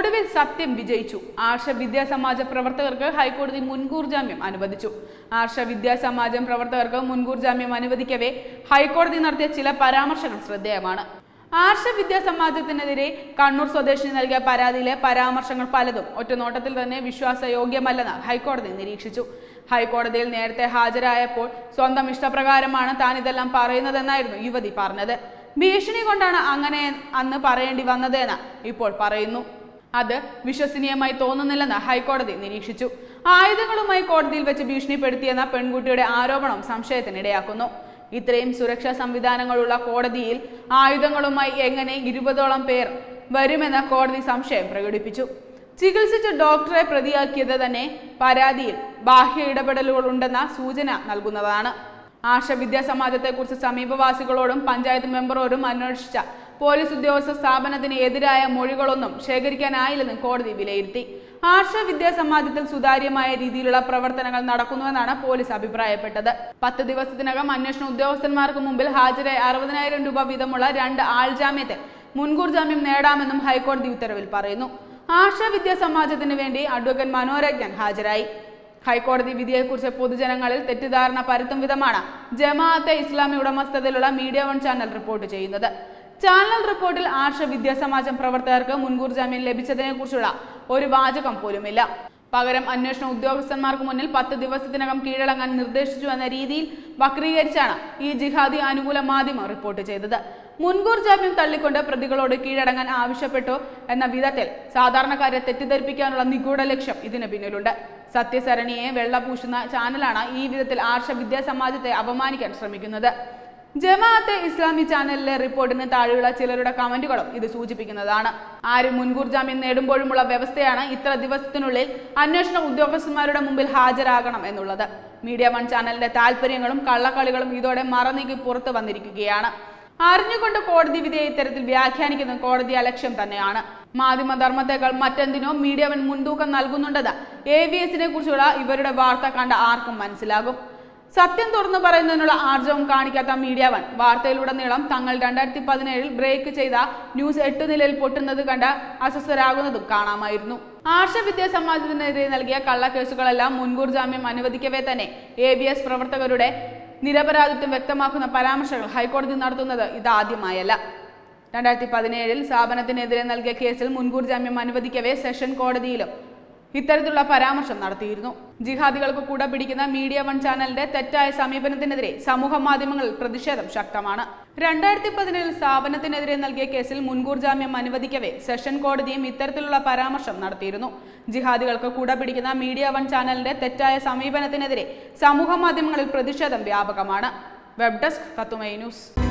ഒടുവിൽ സത്യം വിജയിച്ചു ആർഷ വിദ്യാസമാജ പ്രവർത്തകർക്ക് ഹൈക്കോടതി മുൻകൂർ ജാമ്യം അനുവദിച്ചു ആർഷ വിദ്യാസമാജം പ്രവർത്തകർക്ക് മുൻകൂർ ജാമ്യം അനുവദിക്കവേ ഹൈക്കോടതി നടത്തിയ ചില പരാമർശങ്ങൾ ശ്രദ്ധേയമാണ് ആർഷ വിദ്യാസമാജത്തിനെതിരെ കണ്ണൂർ സ്വദേശിനി നൽകിയ പരാതിയിലെ പരാമർശങ്ങൾ പലതും ഒറ്റനോട്ടത്തിൽ തന്നെ വിശ്വാസയോഗ്യമല്ലെന്ന് ഹൈക്കോടതി നിരീക്ഷിച്ചു ഹൈക്കോടതിയിൽ നേരത്തെ ഹാജരായപ്പോൾ സ്വന്തം ഇഷ്ടപ്രകാരമാണ് താൻ ഇതെല്ലാം പറയുന്നതെന്നായിരുന്നു യുവതി പറഞ്ഞത് ഭീഷണി കൊണ്ടാണ് അങ്ങനെ അന്ന് പറയേണ്ടി വന്നതെന്ന് ഇപ്പോൾ പറയുന്നു അത് വിശ്വസനീയമായി തോന്നുന്നില്ലെന്ന് ഹൈക്കോടതി നിരീക്ഷിച്ചു ആയുധങ്ങളുമായി കോടതിയിൽ വെച്ച് ഭീഷണിപ്പെടുത്തിയെന്ന പെൺകുട്ടിയുടെ ആരോപണം സംശയത്തിനിടയാക്കുന്നു ഇത്രയും സുരക്ഷാ സംവിധാനങ്ങളുള്ള കോടതിയിൽ ആയുധങ്ങളുമായി എങ്ങനെ ഇരുപതോളം പേർ വരുമെന്ന കോടതി സംശയം പ്രകടിപ്പിച്ചു ചികിത്സിച്ച ഡോക്ടറെ പ്രതിയാക്കിയത് തന്നെ പരാതിയിൽ ബാഹ്യ ഇടപെടലുകളുണ്ടെന്ന സൂചന നൽകുന്നതാണ് ആശ വിദ്യാസമാജത്തെക്കുറിച്ച് സമീപവാസികളോടും പഞ്ചായത്ത് മെമ്പറോടും അന്വേഷിച്ച പോലീസ് ഉദ്യോഗസ്ഥ സ്ഥാപനത്തിന് എതിരായ മൊഴികളൊന്നും ശേഖരിക്കാനായില്ലെന്ന് കോടതി വിലയിരുത്തി ആർഷ വിദ്യാസമാജത്തിൽ സുതാര്യമായ രീതിയിലുള്ള പ്രവർത്തനങ്ങൾ നടക്കുന്നുവെന്നാണ് പോലീസ് അഭിപ്രായപ്പെട്ടത് പത്ത് ദിവസത്തിനകം അന്വേഷണ ഉദ്യോഗസ്ഥന്മാർക്ക് മുമ്പിൽ ഹാജരായ അറുപതിനായിരം രൂപ വീതമുള്ള രണ്ട് ആൾജാമ്യത്തെ മുൻകൂർ ജാമ്യം നേടാമെന്നും ഹൈക്കോടതി ഉത്തരവിൽ പറയുന്നു ആർഷ വിദ്യാസമാജത്തിന് വേണ്ടി അഡ്വക്കേറ്റ് മനോരജ്ഞൻ ഹാജരായി ഹൈക്കോടതി വിധിയെക്കുറിച്ച് പൊതുജനങ്ങളിൽ തെറ്റിദ്ധാരണ പരത്തും വിധമാണ് ജമാഅത്തെ ഇസ്ലാമി ഉടമസ്ഥതയിലുള്ള മീഡിയ വൺ ചാനൽ റിപ്പോർട്ട് ചെയ്യുന്നത് ചാനൽ റിപ്പോർട്ടിൽ ആർഷ വിദ്യാസമാജം പ്രവർത്തകർക്ക് മുൻകൂർ ജാമ്യം ലഭിച്ചതിനെ കുറിച്ചുള്ള ഒരു വാചകം പോലുമില്ല പകരം അന്വേഷണ ഉദ്യോഗസ്ഥന്മാർക്ക് മുന്നിൽ പത്ത് ദിവസത്തിനകം കീഴടങ്ങാൻ നിർദ്ദേശിച്ചു എന്ന രീതിയിൽ വക്രീകരിച്ചാണ് ഈ ജിഹാദി അനുകൂല മാധ്യമം റിപ്പോർട്ട് ചെയ്തത് മുൻകൂർ ജാമ്യം തള്ളിക്കൊണ്ട് പ്രതികളോട് കീഴടങ്ങാൻ ആവശ്യപ്പെട്ടു എന്ന വിധത്തിൽ സാധാരണക്കാരെ തെറ്റിദ്ധരിപ്പിക്കാനുള്ള നിഗൂഢ ലക്ഷ്യം ഇതിന് പിന്നിലുണ്ട് സത്യസരണിയെ വെള്ളപൂശുന്ന ചാനലാണ് ഈ വിധത്തിൽ ആർഷ വിദ്യാസമാജത്തെ അപമാനിക്കാൻ ശ്രമിക്കുന്നത് ജമാഅത്തെ ഇസ്ലാമി ചാനലിലെ റിപ്പോർട്ടിന് താഴെയുള്ള ചിലരുടെ കമന്റുകളും ഇത് സൂചിപ്പിക്കുന്നതാണ് ആര് മുൻകൂർ ജാമ്യം നേടുമ്പോഴുമുള്ള വ്യവസ്ഥയാണ് ഇത്ര ദിവസത്തിനുള്ളിൽ അന്വേഷണ ഉദ്യോഗസ്ഥന്മാരുടെ മുമ്പിൽ ഹാജരാകണം എന്നുള്ളത് മീഡിയ വൺ ചാനലിന്റെ താല്പര്യങ്ങളും കള്ളക്കളികളും ഇതോടെ മറനീക്കി പുറത്തു വന്നിരിക്കുകയാണ് അറിഞ്ഞുകൊണ്ട് കോടതി വിധിയെ ഇത്തരത്തിൽ വ്യാഖ്യാനിക്കുന്ന കോടതി അലക്ഷ്യം തന്നെയാണ് മാധ്യമധർമ്മത്തെക്കാൾ മറ്റെന്തിനോ മീഡിയ വൺ മുൻതൂക്കം നൽകുന്നുണ്ടെന്ന് എ വി എസിനെ കുറിച്ചുള്ള ഇവരുടെ വാർത്ത കണ്ട ആർക്കും മനസ്സിലാകും സത്യം തുറന്നു പറയുന്നതിനുള്ള ആർജവം കാണിക്കാത്ത മീഡിയ വൺ വാർത്തയിലുടനീളം തങ്ങൾ രണ്ടായിരത്തി പതിനേഴിൽ ബ്രേക്ക് ചെയ്ത ന്യൂസ് എട്ട് നിലയിൽ പൊട്ടുന്നത് കണ്ട് അസ്വസ്ഥരാകുന്നതും കാണാമായിരുന്നു ആർഷ വിദ്യാസമാജത്തിനെതിരെ നൽകിയ കള്ളക്കേസുകളെല്ലാം മുൻകൂർ ജാമ്യം അനുവദിക്കവേ തന്നെ എ ബി എസ് പ്രവർത്തകരുടെ നിരപരാധിത്വം വ്യക്തമാക്കുന്ന പരാമർശങ്ങൾ ഹൈക്കോടതി നടത്തുന്നത് ഇതാദ്യമായല്ല രണ്ടായിരത്തി പതിനേഴിൽ സ്ഥാപനത്തിനെതിരെ നൽകിയ കേസിൽ മുൻകൂർ ജാമ്യം അനുവദിക്കവേ സെഷൻ കോടതിയിലും ഇത്തരത്തിലുള്ള പരാമർശം നടത്തിയിരുന്നു ജിഹാദികൾക്ക് കൂടെ പിടിക്കുന്ന മീഡിയ വൺ ചാനലിന്റെ തെറ്റായ സമീപനത്തിനെതിരെ സമൂഹ മാധ്യമങ്ങളിൽ പ്രതിഷേധം ശക്തമാണ് രണ്ടായിരത്തി പതിനേഴിൽ സ്ഥാപനത്തിനെതിരെ നൽകിയ കേസിൽ മുൻകൂർ ജാമ്യം അനുവദിക്കവേ സെഷൻ കോടതിയും ഇത്തരത്തിലുള്ള പരാമർശം നടത്തിയിരുന്നു ജിഹാദികൾക്ക് കൂടെ പിടിക്കുന്ന മീഡിയ വൺ ചാനലിന്റെ തെറ്റായ സമീപനത്തിനെതിരെ സമൂഹ മാധ്യമങ്ങളിൽ പ്രതിഷേധം വ്യാപകമാണ് വെബ് ഡെസ്ക് തത്തുമൈ ന്യൂസ്